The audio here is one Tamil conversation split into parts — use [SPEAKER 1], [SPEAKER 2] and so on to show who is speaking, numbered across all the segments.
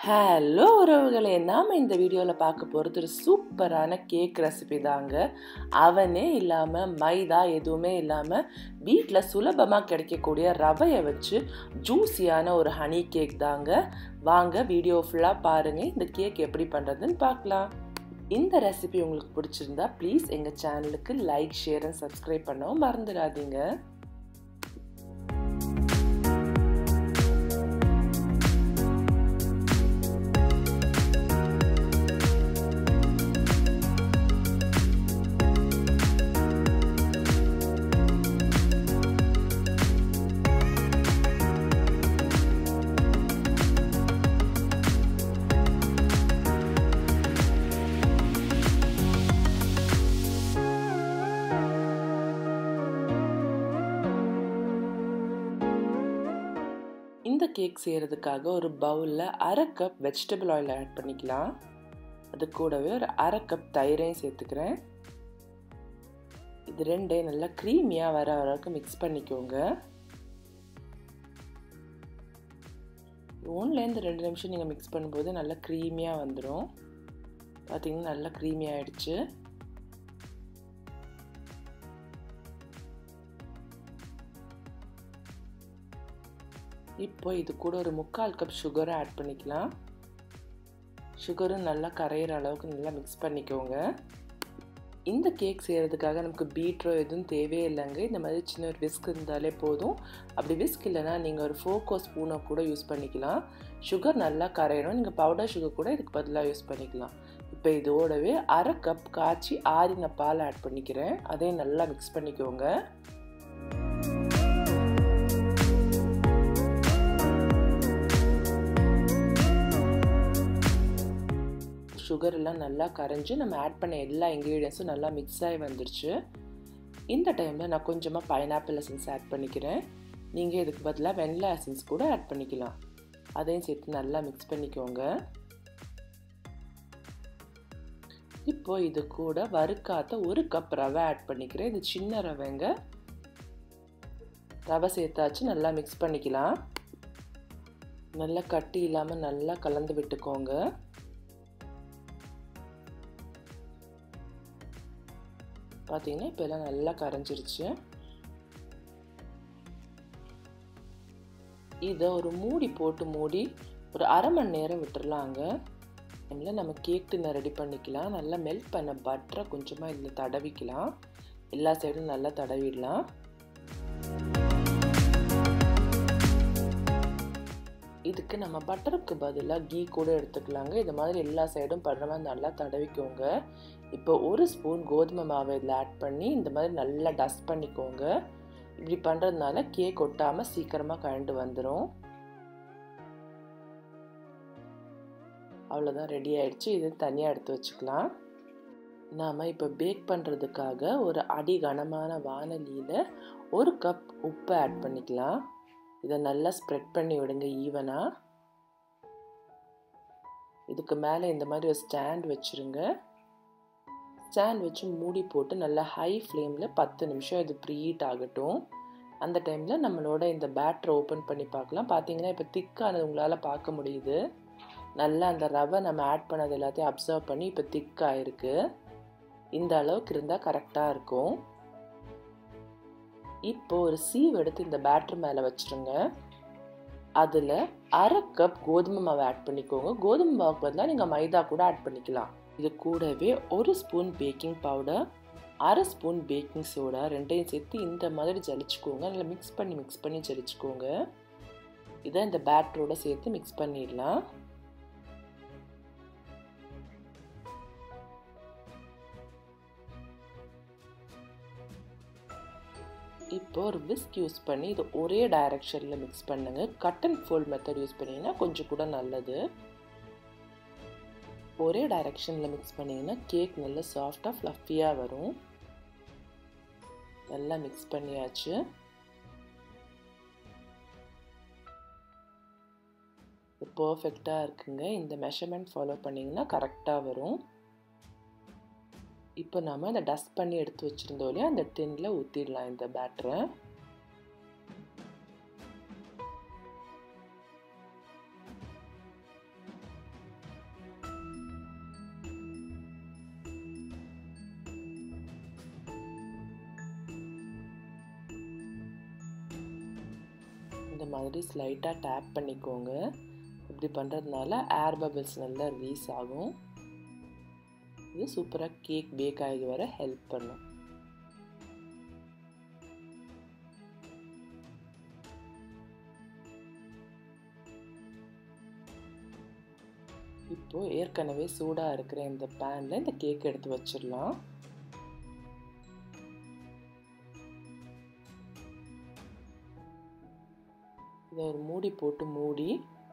[SPEAKER 1] ஹலோ உறவுகளே நாம் இந்த வீடியோவில் பார்க்க போகிறது ஒரு சூப்பரான கேக் ரெசிபி தாங்க அவனே இல்லாமல் மைதா எதுவுமே இல்லாமல் வீட்டில் சுலபமாக கிடைக்கக்கூடிய ரவையை வச்சு ஜூஸியான ஒரு ஹனி கேக் தாங்க வாங்க வீடியோ ஃபுல்லாக பாருங்கள் இந்த கேக் எப்படி பண்ணுறதுன்னு பார்க்கலாம் இந்த ரெசிபி உங்களுக்கு பிடிச்சிருந்தா ப்ளீஸ் எங்கள் சேனலுக்கு லைக் ஷேர் அண்ட் சப்ஸ்கிரைப் பண்ணவும் மறந்துடாதீங்க இந்த கேக் செய்கிறதுக்காக ஒரு பவுலில் அரை கப் வெஜிடபிள் ஆயில் ஆட் பண்ணிக்கலாம் அது கூடவே ஒரு அரை கப் தயிரையும் சேர்த்துக்கிறேன் இது ரெண்டையும் நல்லா க்ரீமியாக வர அளவுக்கு மிக்ஸ் பண்ணிக்கோங்க ஒன்றுலேருந்து ரெண்டு நிமிஷம் நீங்கள் மிக்ஸ் பண்ணும்போது நல்லா க்ரீமியாக வந்துடும் பார்த்தீங்கன்னா நல்லா க்ரீமி ஆகிடுச்சு இப்போ இது கூட ஒரு முக்கால் கப் சுகரை ஆட் பண்ணிக்கலாம் சுகரும் நல்லா கரையிற அளவுக்கு நல்லா மிக்ஸ் பண்ணிக்கோங்க இந்த கேக் செய்கிறதுக்காக நமக்கு பீட்ரோ எதுவும் தேவையே இல்லைங்க இந்த மாதிரி சின்ன ஒரு விஸ்க் இருந்தாலே போதும் அப்படி விஸ்க் இல்லைனா நீங்கள் ஒரு ஃபோக்கோ ஸ்பூனை கூட யூஸ் பண்ணிக்கலாம் சுகர் நல்லா கரையணும் நீங்கள் பவுடர் சுகர் கூட இதுக்கு பதிலாக யூஸ் பண்ணிக்கலாம் இப்போ இதோடவே அரை கப் காய்ச்சி ஆறின பால் ஆட் பண்ணிக்கிறேன் அதையும் நல்லா மிக்ஸ் பண்ணிக்கோங்க சுகர் எல்லாம் நல்லா கரைஞ்சி நம்ம ஆட் பண்ண எல்லா இன்க்ரீடியன்ஸும் நல்லா மிக்ஸ் ஆகி வந்துருச்சு இந்த டைமில் நான் கொஞ்சமாக பைனாப்பிள் எசன்ஸ் ஆட் பண்ணிக்கிறேன் நீங்கள் இதுக்கு பதிலாக வெண்ணிலா எசன்ஸ் கூட ஆட் பண்ணிக்கலாம் அதையும் சேர்த்து நல்லா மிக்ஸ் பண்ணிக்கோங்க இப்போ இது கூட வறுக்காத்த ஒரு கப் ரவை ஆட் பண்ணிக்கிறேன் இது சின்ன ரவைங்க ரவை சேர்த்தாச்சு நல்லா மிக்ஸ் பண்ணிக்கலாம் நல்லா கட்டி இல்லாமல் நல்லா கலந்து விட்டுக்கோங்க பார்த்தீங்கன்னா இப்போ எல்லாம் நல்லா கரைஞ்சிருச்சு இதை ஒரு மூடி போட்டு மூடி ஒரு அரை மணி நேரம் விட்டுறலாங்க டைமில் நம்ம கேக் டின்னர் ரெடி பண்ணிக்கலாம் நல்லா மெல்ட் பண்ண பட்டரை கொஞ்சமாக இதில் தடவிக்கலாம் எல்லா சைடும் நல்லா தடவிடலாம் இதுக்கு நம்ம பட்டருக்கு பதிலாக கீ கூட எடுத்துக்கலாங்க இது மாதிரி எல்லா சைடும் படுற மாதிரி நல்லா தடவிக்கோங்க இப்போ ஒரு ஸ்பூன் கோதுமை மாவை இதில் ஆட் பண்ணி இந்த மாதிரி நல்லா டஸ்ட் பண்ணிக்கோங்க இப்படி பண்ணுறதுனால கேக் ஒட்டாமல் சீக்கிரமாக கழண்டு வந்துடும் அவ்வளோதான் ரெடி ஆயிடுச்சு இது தனியாக எடுத்து வச்சுக்கலாம் நாம் இப்போ பேக் பண்ணுறதுக்காக ஒரு அடி கனமான வானலியில் ஒரு கப் உப்பு ஆட் பண்ணிக்கலாம் இதை நல்லா ஸ்ப்ரெட் பண்ணி விடுங்க ஈவனாக இதுக்கு மேலே இந்த மாதிரி ஒரு ஸ்டாண்ட் வச்சுருங்க ஸ்டாண்ட் வச்சு மூடி போட்டு நல்லா ஹை ஃப்ளேமில் பத்து நிமிஷம் இது ப்ரீஹீட் ஆகட்டும் அந்த டைமில் நம்மளோட இந்த பேட்டரை ஓப்பன் பண்ணி பார்க்கலாம் பார்த்தீங்கன்னா இப்போ திக்கானது உங்களால் பார்க்க முடியுது நல்லா அந்த ரவை நம்ம ஆட் பண்ணது எல்லாத்தையும் அப்சர்வ் பண்ணி இப்போ திக்காயிருக்கு இந்த அளவுக்கு இருந்தால் கரெக்டாக இருக்கும் இப்போ ஒரு சீவ் எடுத்து இந்த பேட்டர் மேலே வச்சுருங்க அதில் அரை கப் கோதுமை மாவு ஆட் பண்ணிக்கோங்க கோதுமை மாவுக்கு பதிலாக நீங்கள் மைதா கூட ஆட் பண்ணிக்கலாம் இது கூடவே ஒரு ஸ்பூன் பேக்கிங் பவுடர் அரை ஸ்பூன் பேக்கிங் சோடா ரெண்டையும் சேர்த்து இந்த மாதிரி ஜலிச்சுக்கோங்க நல்லா மிக்ஸ் பண்ணி மிக்ஸ் பண்ணி ஜலிச்சுக்கோங்க இதை இந்த பேட்டரோட சேர்த்து மிக்ஸ் பண்ணிடலாம் இப்போ ஒரு விஸ்க் யூஸ் பண்ணி இது ஒரே டைரக்ஷனில் மிக்ஸ் பண்ணுங்கள் cut and fold method use பண்ணிங்கன்னா கொஞ்சம் கூட நல்லது ஒரே டைரக்ஷனில் மிக்ஸ் பண்ணிங்கன்னா கேக் நல்லா சாஃப்டாக ஃப்ளஃபியாக வரும் நல்லா மிக்ஸ் பண்ணியாச்சு பர்ஃபெக்டாக இருக்குங்க இந்த மெஷர்மெண்ட் ஃபாலோ பண்ணிங்கன்னா கரெக்டாக வரும் இப்போ நாம் இந்த டஸ்ட் பண்ணி எடுத்து வச்சுருந்தோம் இல்லையா அந்த டின்னில் ஊற்றிடலாம் இந்த பேட்டரை இந்த மாதிரி ஸ்லைட்டாக டேப் பண்ணிக்கோங்க இப்படி பண்ணுறதுனால ஏர் பபிள்ஸ் நல்லா ரிலீஸ் ஆகும் இது சூப்பராக கேக் பேக் ஆகி வர ஹெல்ப் பண்ணும் இப்போ ஏற்கனவே சூடாக இருக்கிற இந்த பேனில் இந்த கேக் எடுத்து வச்சிடலாம் இதை ஒரு மூடி போட்டு மூடி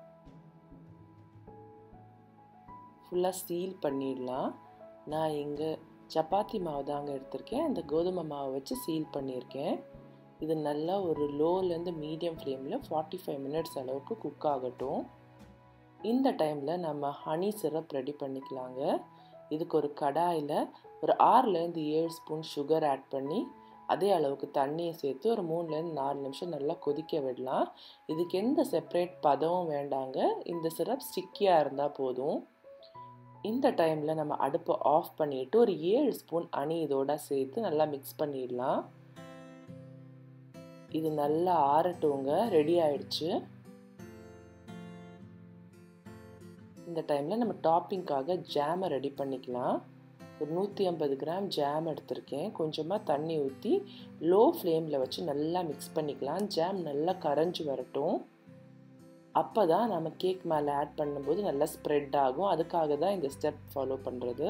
[SPEAKER 1] ஃபுல்லாக சீல் பண்ணிடலாம் நான் இங்கே சப்பாத்தி மாவு தாங்க எடுத்திருக்கேன் அந்த கோதுமை மாவை வச்சு சீல் பண்ணியிருக்கேன் இது நல்லா ஒரு லோலேருந்து மீடியம் ஃப்ளேமில் ஃபார்ட்டி ஃபைவ் மினிட்ஸ் அளவுக்கு குக் ஆகட்டும் இந்த டைமில் நம்ம ஹனி சிரப் ரெடி பண்ணிக்கலாங்க இதுக்கு ஒரு கடாயில் ஒரு ஆறுலேருந்து ஏழு ஸ்பூன் சுகர் ஆட் பண்ணி அதே அளவுக்கு தண்ணியை சேர்த்து ஒரு மூணுலேருந்து நாலு நிமிஷம் நல்லா கொதிக்க விடலாம் இதுக்கு எந்த செப்பரேட் பதமும் வேண்டாங்க இந்த சிரப் ஸ்டிக்கியாக இருந்தால் போதும் இந்த டைமில் நம்ம அடுப்பை ஆஃப் பண்ணிவிட்டு ஒரு ஏழு ஸ்பூன் அணி இதோட சேர்த்து நல்லா மிக்ஸ் பண்ணிடலாம் இது நல்லா ஆறட்டுங்க ரெடி ஆயிடுச்சு இந்த டைமில் நம்ம டாப்பிங்காக ஜாமை ரெடி பண்ணிக்கலாம் ஒரு நூற்றி ஐம்பது கிராம் ஜாம் எடுத்திருக்கேன் கொஞ்சமாக தண்ணி ஊற்றி லோ ஃப்ளேமில் வச்சு நல்லா மிக்ஸ் பண்ணிக்கலாம் ஜாம் நல்லா கரைஞ்சி வரட்டும் அப்போ தான் நம்ம கேக் மேலே ஆட் பண்ணும்போது நல்லா ஸ்ப்ரெட் ஆகும் அதுக்காக தான் இந்த ஸ்டெப் ஃபாலோ பண்ணுறது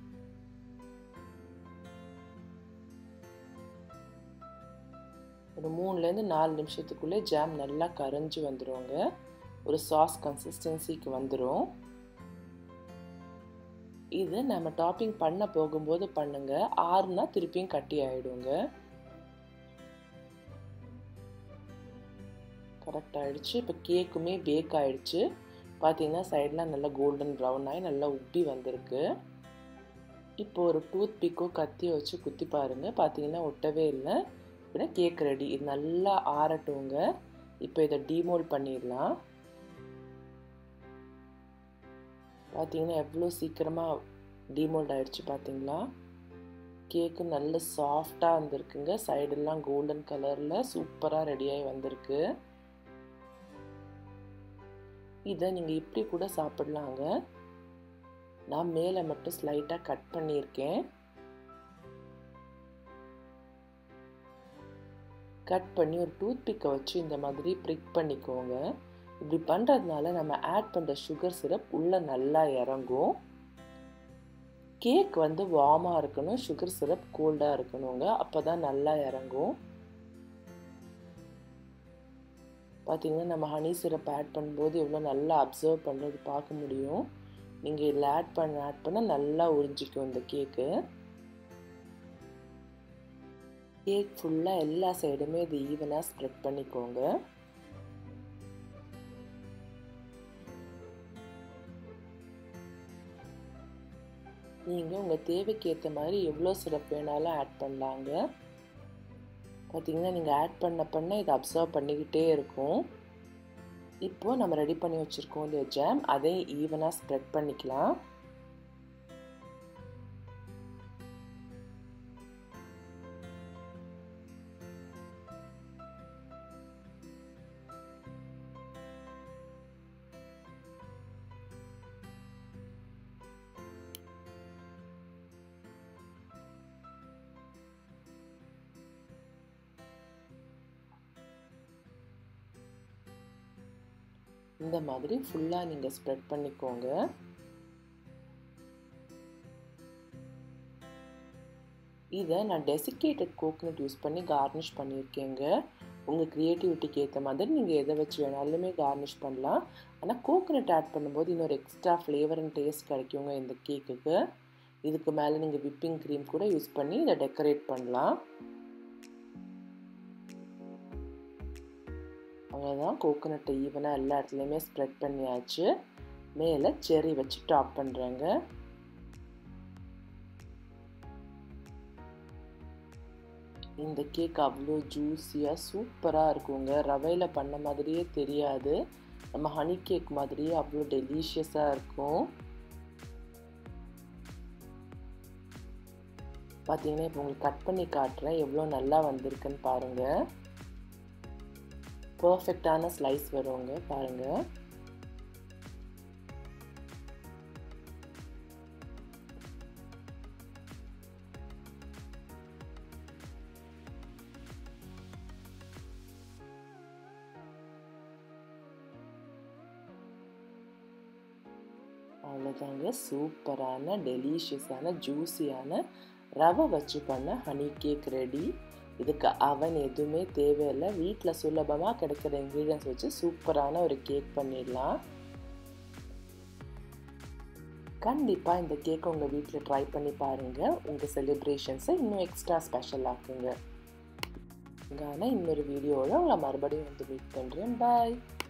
[SPEAKER 1] ஒரு மூணுலேருந்து நாலு நிமிஷத்துக்குள்ளே ஜாம் நல்லா கரைஞ்சி வந்துடுங்க ஒரு சாஸ் கன்சிஸ்டன்சிக்கு வந்துடும் இது நம்ம டாப்பிங் பண்ண போகும்போது பண்ணுங்க ஆறுனா திருப்பியும் கட்டி ஆயிடுங்க கரெக்ட் ஆயிடுச்சு இப்போ கேக்குமே பேக் ஆயிடுச்சு பார்த்தீங்கன்னா சைட்லாம் நல்லா கோல்டன் ப்ரௌன் ஆகி நல்லா உப்பி வந்திருக்கு இப்போ ஒரு டூத் பிக்கோ கத்தியை வச்சு குத்தி பாருங்க பார்த்தீங்கன்னா ஒட்டவே இல்லை அப்படின்னா கேக் ரெடி இது நல்லா ஆறட்டுங்க இப்போ இதை டீமோல் பண்ணிடலாம் பார்த்தீங்கன்னா எவ்வளோ சீக்கிரமாக டீமோல்ட் ஆயிடுச்சு பார்த்தீங்களா கேக்கு நல்ல சாஃப்டாக வந்திருக்குங்க சைடெல்லாம் கோல்டன் கலரில் சூப்பராக ரெடியாகி வந்திருக்கு இதை நீங்கள் இப்படி கூட சாப்பிடலாங்க நான் மேலே மட்டும் ஸ்லைட்டாக கட் பண்ணியிருக்கேன் கட் பண்ணி ஒரு டூத் பிக்கை வச்சு இந்த மாதிரி ப்ரிக் பண்ணிக்கோங்க இப்படி பண்ணுறதுனால நம்ம ஆட் பண்ணுற சுகர் சிரப் உள்ளே நல்லா இறங்கும் கேக் வந்து வார்மாக இருக்கணும் சுகர் சிரப் கோல்டாக இருக்கணுங்க அப்போ தான் நல்லா இறங்கும் பார்த்தீங்கன்னா நம்ம ஹனி சிரப் ஆட் பண்ணும்போது எவ்வளோ நல்லா அப்சர்வ் பண்ணுறது பார்க்க முடியும் நீங்கள் இதில் ஆட் பண்ண ஆட் பண்ண நல்லா உறிஞ்சிக்கும் இந்த கேக்கு கேக் ஃபுல்லாக எல்லா சைடுமே இது ஈவனாக ஸ்ப்ரெட் பண்ணிக்கோங்க நீங்கள் உங்கள் தேவைக்கு ஏற்ற மாதிரி எவ்வளோ சிரப் வேணாலும் ஆட் பண்ணலாங்க பார்த்தீங்கன்னா நீங்கள் ஆட் பண்ண பண்ண இதை அப்சர்வ் பண்ணிக்கிட்டே இருக்கும் இப்போது நம்ம ரெடி பண்ணி வச்சுருக்கோம் இல்லையா ஜாம் அதை ஈவனாக ஸ்ப்ரெட் பண்ணிக்கலாம் இந்த மாதிரி ஃபுல்லாக நீங்கள் ஸ்ப்ரெட் பண்ணிக்கோங்க இதை நான் டெசிகேட்டட் கோகனட் யூஸ் பண்ணி கார்னிஷ் பண்ணியிருக்கேங்க உங்கள் க்ரியேட்டிவிட்டிக்கு ஏற்ற மாதிரி நீங்கள் எதை வச்சு வேணாலுமே கார்னிஷ் பண்ணலாம் ஆனால் கோகனட் ஆட் பண்ணும்போது இன்னொரு எக்ஸ்ட்ரா ஃப்ளேவர் அண்ட் டேஸ்ட் கிடைக்குங்க இந்த கேக்குக்கு இதுக்கு மேலே நீங்கள் விப்பிங் க்ரீம் கூட யூஸ் பண்ணி இதை டெக்கரேட் பண்ணலாம் அவ்வளோதான் கோகோனட்டை ஈவனாக எல்லா இடத்துலையுமே ஸ்ப்ரெட் பண்ணியாச்சு மேலே செரி வச்சு டாப் பண்ணுறேங்க இந்த கேக் அவ்வளோ ஜூஸியாக சூப்பராக இருக்குங்க ரவையில் பண்ண மாதிரியே தெரியாது நம்ம ஹனி கேக் மாதிரியே அவ்வளோ டெலிஷியஸாக இருக்கும் பார்த்தீங்கன்னா இப்போ உங்களுக்கு கட் பண்ணி காட்டுறேன் எவ்வளோ நல்லா வந்திருக்குன்னு பாருங்கள் பர்ஃபெக்டான ஸ்லைஸ் வருங்க பாருங்கள் அவ்வளோதாங்க சூப்பரான டெலிஷியஸான ஜூஸியான ரவை வச்சு பண்ண ஹனி கேக் ரெடி இதுக்கு அவன் எதுவுமே தேவையில்லை வீட்டில் சுலபமாக கிடைக்கிற இன்க்ரீடியன்ஸ் வச்சு சூப்பரான ஒரு கேக் பண்ணிடலாம் கண்டிப்பாக இந்த கேக் உங்கள் வீட்டில் ட்ரை பண்ணி பாருங்கள் உங்கள் செலிப்ரேஷன்ஸை இன்னும் எக்ஸ்ட்ரா ஸ்பெஷல் ஆக்குங்க ஆனால் இன்னொரு வீடியோவில் உங்களை மறுபடியும் வந்து மீட் பண்ணுறேன் பாய்